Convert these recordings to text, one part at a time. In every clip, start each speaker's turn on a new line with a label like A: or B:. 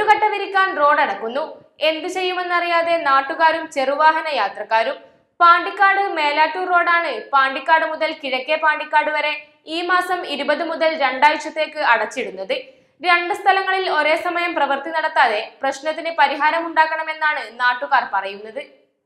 A: പൂട്ടുകട്ട വിരിക്കാൻ റോഡടക്കുന്നു എന്തു ചെയ്യുമെന്നറിയാതെ നാട്ടുകാരും ചെറുവാഹന യാത്രക്കാരും പാണ്ടിക്കാട് മേലാറ്റൂർ റോഡാണ് പാണ്ടിക്കാട് മുതൽ കിഴക്കേ പാണ്ടിക്കാട് വരെ ഈ മാസം ഇരുപത് മുതൽ രണ്ടാഴ്ചത്തേക്ക് അടച്ചിടുന്നത് രണ്ട് സ്ഥലങ്ങളിൽ ഒരേ സമയം പ്രവൃത്തി നടത്താതെ പ്രശ്നത്തിന് പരിഹാരമുണ്ടാക്കണമെന്നാണ് നാട്ടുകാർ പറയുന്നത്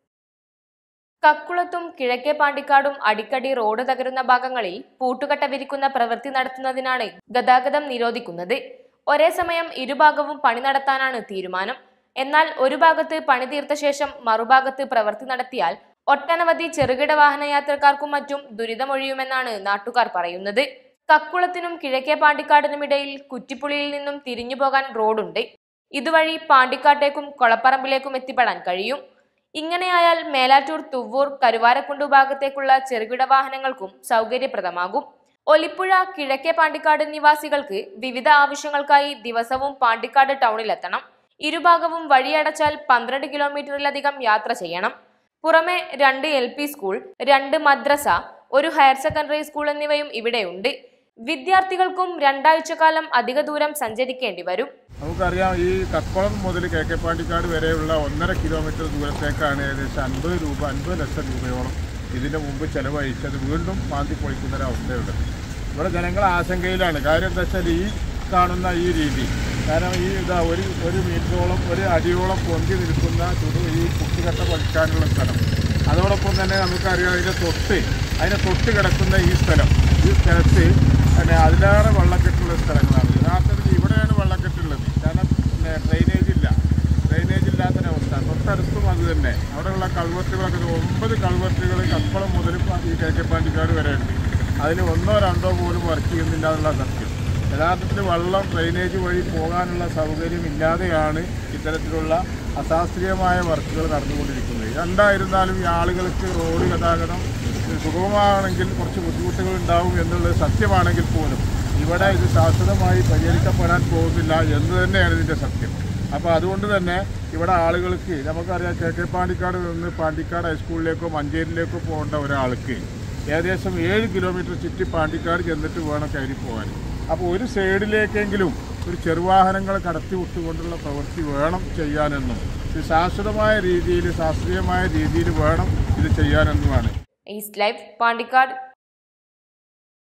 A: കക്കുളത്തും കിഴക്കേ പാണ്ടിക്കാടും അടിക്കടി റോഡ് തകരുന്ന ഭാഗങ്ങളിൽ പൂട്ടുകട്ട വിരിക്കുന്ന പ്രവൃത്തി നടത്തുന്നതിനാണ് ഗതാഗതം നിരോധിക്കുന്നത് ഒരേ സമയം ഇരുഭാഗവും പണി നടത്താനാണ് തീരുമാനം എന്നാൽ ഒരു ഭാഗത്ത് പണി തീർത്ത ശേഷം മറുഭാഗത്ത് പ്രവൃത്തി നടത്തിയാൽ ഒട്ടനവധി ചെറുകിട വാഹന യാത്രക്കാർക്കും മറ്റും ദുരിതമൊഴിയുമെന്നാണ് നാട്ടുകാർ പറയുന്നത് കക്കുളത്തിനും കിഴക്കേ പാണ്ടിക്കാടിനുമിടയിൽ കുറ്റിപ്പുളിയിൽ നിന്നും തിരിഞ്ഞു പോകാൻ റോഡുണ്ട് ഇതുവഴി പാണ്ടിക്കാട്ടേക്കും കൊളപ്പറമ്പിലേക്കും എത്തിപ്പെടാൻ കഴിയും ഇങ്ങനെയായാൽ മേലാറ്റൂർ തുവ്വൂർ കരുവാരക്കുണ്ടു ഭാഗത്തേക്കുള്ള ചെറുകിട വാഹനങ്ങൾക്കും സൗകര്യപ്രദമാകും ഒലിപ്പുഴ കിഴക്കേ പാണ്ടിക്കാട് നിവാസികൾക്ക് വിവിധ ആവശ്യങ്ങൾക്കായി ദിവസവും പാണ്ടിക്കാട് ടൗണിലെത്തണം ഇരുഭാഗവും വഴിയടച്ചാൽ പന്ത്രണ്ട് കിലോമീറ്ററിലധികം യാത്ര ചെയ്യണം പുറമെ രണ്ട് എൽ പി സ്കൂൾ രണ്ട് മദ്രസ ഒരു ഹയർ സെക്കൻഡറി സ്കൂൾ എന്നിവയും ഇവിടെയുണ്ട് വിദ്യാർത്ഥികൾക്കും രണ്ടാഴ്ചക്കാലം അധിക ദൂരം സഞ്ചരിക്കേണ്ടി വരും
B: നമുക്കറിയാം ഈ കക്കുളം മുതൽ കെ കെ പാണ്ടിക്കാട് വരെയുള്ള ഒന്നര കിലോമീറ്റർ ദൂരത്തേക്കാണ് ഏകദേശം അൻപത് രൂപ അൻപത് ലക്ഷം രൂപയോളം ഇതിന് മുമ്പ് ചെലവഴിച്ചത് വീണ്ടും മാന്തി പൊളിക്കുന്ന ഒരു അവസ്ഥയുണ്ട് ഇവിടെ ജനങ്ങൾ ആശങ്കയിലാണ് കാര്യം എന്താ വെച്ചാൽ ഈ കാണുന്ന ഈ രീതി കാരണം ഈ ഇതാ ഒരു ഒരു മീറ്ററോളം ഒരു അടിയോളം പൊന്തി നിൽക്കുന്ന ചുടു ഈ കുട്ടികട്ട പൊളിക്കാനുള്ള സ്ഥലം അതോടൊപ്പം തന്നെ നമുക്കറിയാം അതിൻ്റെ തൊട്ട് അതിൻ്റെ തൊട്ട് കിടക്കുന്ന ഈ സ്ഥലം ഈ സ്ഥലത്ത് പിന്നെ അതിലേറെ വെള്ളക്കെട്ടുള്ള സ്ഥലങ്ങളാണ് യഥാർത്ഥത്തിൽ ഇവിടെയാണ് വെള്ളക്കെട്ടുള്ളത് കാരണം പിന്നെ ഡ്രെയിനേജ് ഇല്ല ഡ്രെയിനേജ് ഇല്ലാത്തൊരവസ്ഥ തൊട്ടടുത്തും അത് തന്നെ അവിടെയുള്ള കൾവെട്ടുകളൊക്കെ ഒരു ഒമ്പത് കൾവെട്ടുകൾ കപ്പളം മുതൽ ഈ കെ കെ പാണ്ടിക്കാട് വരെ ഉണ്ട് അതിൽ ഒന്നോ രണ്ടോ പോലും വർക്ക് ചെയ്യുന്നില്ല എന്നുള്ള സത്യം യഥാർത്ഥത്തിൽ വെള്ളം ഡ്രെയിനേജ് വഴി പോകാനുള്ള സൗകര്യം ഇല്ലാതെയാണ് ഇത്തരത്തിലുള്ള അശാസ്ത്രീയമായ വർക്കുകൾ നടന്നുകൊണ്ടിരിക്കുന്നത് രണ്ടായിരുന്നാലും ഈ ആളുകൾക്ക് റോഡ് ഗതാഗതം സുഗമമാണെങ്കിൽ കുറച്ച് ബുദ്ധിമുട്ടുകൾ ഉണ്ടാവും എന്നുള്ളത് സത്യമാണെങ്കിൽ പോലും ഇവിടെ ഇത് ശാശ്വതമായി പരിഹരിക്കപ്പെടാൻ പോകുന്നില്ല എന്ന് തന്നെയാണ് ഇതിൻ്റെ സത്യം അപ്പോൾ അതുകൊണ്ട് തന്നെ ഇവിടെ ആളുകൾക്ക് നമുക്കറിയാം കെ കെ പാണ്ടിക്കാട് നിന്ന് പാണ്ടിക്കാട് ഹൈസ്കൂളിലേക്കോ മഞ്ചേരിയിലേക്കോ പോകേണ്ട ഒരാൾക്ക് ഏകദേശം ഏഴ് കിലോമീറ്റർ ചുറ്റി പാണ്ടിക്കാട് ചെന്നിട്ട് വേണം കയറി പോകാൻ അപ്പോൾ ഒരു സൈഡിലേക്കെങ്കിലും ഒരു ചെറുവാഹനങ്ങൾ കടത്തി വിട്ടുകൊണ്ടുള്ള പ്രവൃത്തി വേണം ചെയ്യാനെന്നും ഇത് ശാശ്വതമായ രീതിയിൽ ശാസ്ത്രീയമായ രീതിയിൽ വേണം ഇത് ചെയ്യാനെന്നുമാണ്
A: ഈസ്റ്റ് ലൈഫ് പാണ്ടിക്കാട്